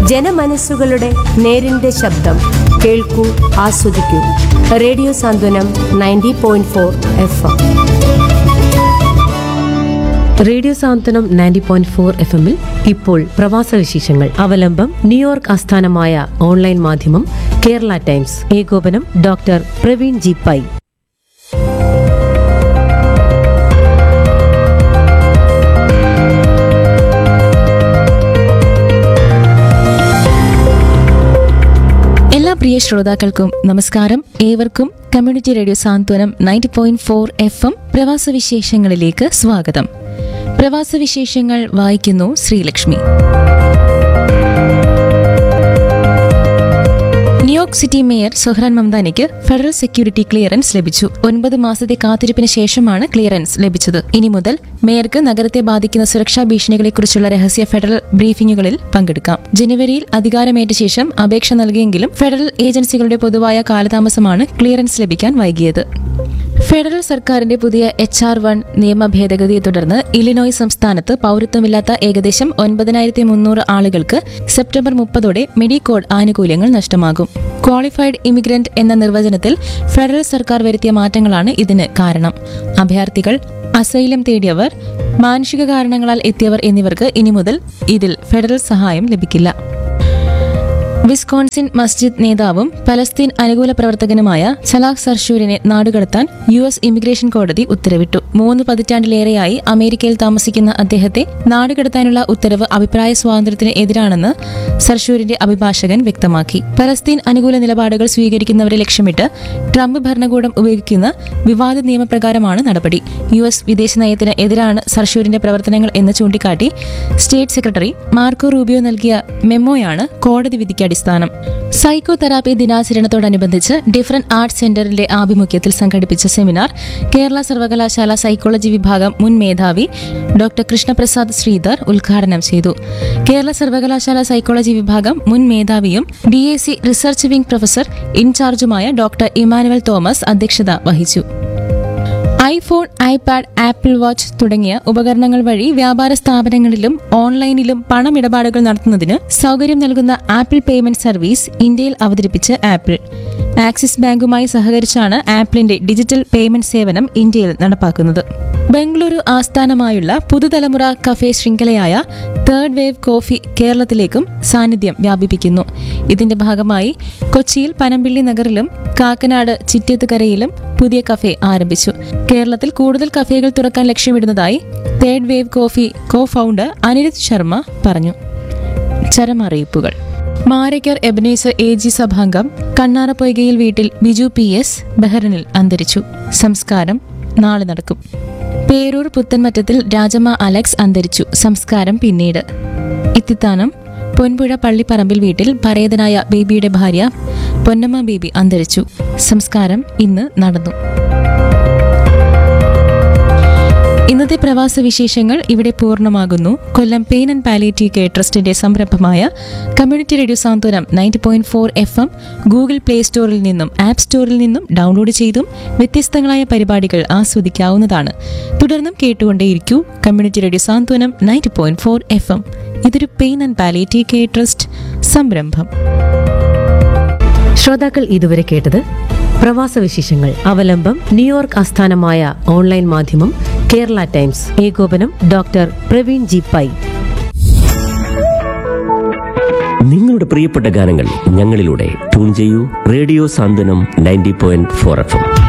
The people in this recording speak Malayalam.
ജനമനസ്സുകളുടെ നേരിന്റെ ശബ്ദം കേൾക്കൂ ആസ്വദിക്കൂ radio Santhwanam ninety point four F M radio Santhwanam ninety point four F എമ്മിൽ ഇപ്പോൾ പ്രവാസ വിശേഷങ്ങൾ അവലംബം ന്യൂയോർക്ക് ആസ്ഥാനമായ ഓൺലൈൻ മാധ്യമം കേരള ടൈംസ് ഏകോപനം ഡോക്ടർ പ്രവീൺ ജി പൈ എല്ലാ പ്രിയ ശ്രോതാക്കൾക്കും നമസ്കാരം ഏവർക്കും community radio Santhwanam ninety point four F M പ്രവാസ വിശേഷങ്ങളിലേക്ക് സ്വാഗതം പ്രവാസ വിശേഷങ്ങൾ വായിക്കുന്നു Sreelakshmi New York city mayor Zohran മംദാനിക്ക് ഫെഡറൽ സെക്യൂരിറ്റി ക്ലിയറൻസ് ലഭിച്ചു ഒൻപത് മാസത്തെ കാത്തിരിപ്പിന് ശേഷമാണ് ക്ലിയറൻസ് ലഭിച്ചത് ഇനി മുതൽ മേയർക്ക് നഗരത്തെ ബാധിക്കുന്ന സുരക്ഷാ ഭീഷണികളെക്കുറിച്ചുള്ള രഹസ്യ ഫെഡറൽ ബ്രീഫിംഗുകളിൽ പങ്കെടുക്കാം ജനുവരിയിൽ അധികാരമേറ്റ ശേഷം അപേക്ഷ നൽകിയെങ്കിലും ഫെഡറൽ ഏജൻസികളുടെ പൊതുവായ കാലതാമസമാണ് ക്ലിയറൻസ് ലഭിക്കാൻ വൈകിയത് ഫെഡറൽ സർക്കാരിന്റെ പുതിയ എച്ച് ആർ വൺ നിയമ ഭേദഗതിയെ തുടർന്ന് ഇലിനോയ് സംസ്ഥാനത്ത് പൗരത്വമില്ലാത്ത ഏകദേശം ഒൻപതിനായിരത്തി മുന്നൂറ് ആളുകൾക്ക് സെപ്റ്റംബർ മുപ്പതോടെ മെഡിക്കോഡ് ആനുകൂല്യങ്ങൾ നഷ്ടമാകും ക്വാളിഫൈഡ് ഇമിഗ്രന്റ് എന്ന നിർവചനത്തിൽ ഫെഡറൽ സർക്കാർ വരുത്തിയ മാറ്റങ്ങളാണ് ഇതിന് കാരണം അഭയാർത്ഥികൾ അസൈലം തേടിയവർ മാനുഷിക കാരണങ്ങളാൽ എത്തിയവർ എന്നിവർക്ക് ഇനി മുതൽ ഇതിൽ ഫെഡറൽ സഹായം ലഭിക്കില്ല വിസ്കോൺസിൻ മസ്ജിദ് നേതാവും പലസ്തീൻ അനുകൂല പ്രവർത്തകനുമായ സലാഹ് സർഷൂരിനെ നാടുകടത്താൻ യു എസ് ഇമിഗ്രേഷൻ കോടതി ഉത്തരവിട്ടു മൂന്ന് പതിറ്റാണ്ടിലേറെയായി അമേരിക്കയിൽ താമസിക്കുന്ന അദ്ദേഹത്തെ നാടുകടത്താനുള്ള ഉത്തരവ് അഭിപ്രായ സ്വാതന്ത്ര്യത്തിന് എതിരാണെന്ന് സർഷൂരിന്റെ അഭിഭാഷകൻ വ്യക്തമാക്കി പലസ്തീൻ അനുകൂല നിലപാടുകൾ സ്വീകരിക്കുന്നവരെ ലക്ഷ്യമിട്ട് ട്രംപ് ഭരണകൂടം ഉപയോഗിക്കുന്ന വിവാദ നിയമപ്രകാരമാണ് നടപടി യു എസ് വിദേശ നയത്തിന് എതിരാണ് സർഷൂരിന്റെ പ്രവർത്തനങ്ങൾ എന്ന് ചൂണ്ടിക്കാട്ടി സ്റ്റേറ്റ് സെക്രട്ടറി മാർക്കോ റൂബിയോ നൽകിയ മെമ്മോയാണ് കോടതി വിധിക്ക് അടിസ്ഥാനം സൈക്കോ തെറാപ്പി ദിനാചരണത്തോടനുബന്ധിച്ച് ഡിഫറന്റ് ആർട്സ് സെന്ററിന്റെ ആഭിമുഖ്യത്തിൽ സംഘടിപ്പിച്ച സെമിനാർ കേരള സർവകലാശാല സൈക്കോളജി വിഭാഗം മുൻ മേധാവി ഡോക്ടർ കൃഷ്ണപ്രസാദ് ശ്രീധർ ഉദ്ഘാടനം ചെയ്തു കേരള സർവകലാശാല സൈക്കോളജി വിഭാഗം മുൻ മേധാവിയും D A C research wing professor ഇൻചാർജുമായ ഡോക്ടർ ഇമാനുവൽ തോമസ് അധ്യക്ഷത വഹിച്ചു ഐഫോൺ ഐപാഡ് ആപ്പിൾ വാച്ച് തുടങ്ങിയ ഉപകരണങ്ങൾ വഴി വ്യാപാര സ്ഥാപനങ്ങളിലും ഓൺലൈനിലും പണമിടപാടുകൾ നടത്തുന്നതിന് സൗകര്യം നൽകുന്ന ആപ്പിൾ പേയ്മെന്റ് സർവീസ് ഇന്ത്യയിൽ അവതരിപ്പിച്ച് ആപ്പിൾ ആക്സിസ് ബാങ്കുമായി സഹകരിച്ചാണ് ആപ്പിളിന്റെ ഡിജിറ്റൽ പേയ്മെന്റ് സേവനം ഇന്ത്യയിൽ നടപ്പാക്കുന്നത് ബംഗളൂരു ആസ്ഥാനമായുള്ള പുതുതലമുറ കഫേ ശൃംഖലയായ തേർഡ് വേവ് കോഫി കേരളത്തിലേക്കും സാന്നിധ്യം വ്യാപിപ്പിക്കുന്നു ഇതിന്റെ ഭാഗമായി കൊച്ചിയിൽ പനമ്പിള്ളി നഗറിലും കാക്കനാട് ചിറ്റേത്തുകരയിലും പുതിയ കഫേ ആരംഭിച്ചു കേരളത്തിൽ കൂടുതൽ കഫേകൾ തുറക്കാൻ ലക്ഷ്യമിടുന്നതായി third wave coffee co founder Aniruddh Sharma പറഞ്ഞു ചരമറിയിപ്പുകൾ മാരക്കർ എബനേസർ എ ജി സഭാംഗം കണ്ണാറപ്പൊയ്കയിൽ വീട്ടിൽ ബിജു പി എസ് ബഹ്റിനിൽ അന്തരിച്ചു സംസ്കാരം നാളെ നടക്കും പേരൂർ പുത്തൻമറ്റത്തിൽ രാജമ്മ അലക്സ് അന്തരിച്ചു സംസ്കാരം പിന്നീട് ഇത്തിത്താനം പൊൻപുഴ പള്ളിപ്പറമ്പിൽ വീട്ടിൽ പരേതനായ ബേബിയുടെ ഭാര്യ പൊന്നമ്മ ബേബി അന്തരിച്ചു സംസ്കാരം ഇന്ന് നടന്നു ഇന്നത്തെ പ്രവാസ വിശേഷങ്ങൾ ഇവിടെ പൂർണ്ണമാകുന്നു Kollam pain and palliative care ട്രസ്റ്റിന്റെ സംരംഭമായ community radio Santhwanam ninety point four F M Google play സ്റ്റോറിൽ നിന്നും ആപ്പ് സ്റ്റോറിൽ നിന്നും ഡൗൺലോഡ് ചെയ്തും വ്യത്യസ്തങ്ങളായ പരിപാടികൾ ആസ്വദിക്കാവുന്നതാണ് തുടർന്നും കേട്ടുകൊണ്ടേയിരിക്കൂ community radio Santhwanam ninety point four F M ഇതൊരു pain and palliative care trust സംരംഭം ശ്രോതാക്കൾ ഇതുവരെ കേട്ടത് പ്രവാസ വിശേഷങ്ങൾ അവലംബം ന്യൂയോർക്ക് ആസ്ഥാനമായ ഓൺലൈൻ മാധ്യമം കേരള ടൈംസ് ഏകോപനം ഡോക്ടർ പ്രവീൺ ജി പൈ നിങ്ങളുടെ പ്രിയപ്പെട്ട ഗാനങ്ങൾ ഞങ്ങളിലൂടെ ട്യൂൺ ചെയ്യൂ radio Santhwanam ninety point four F M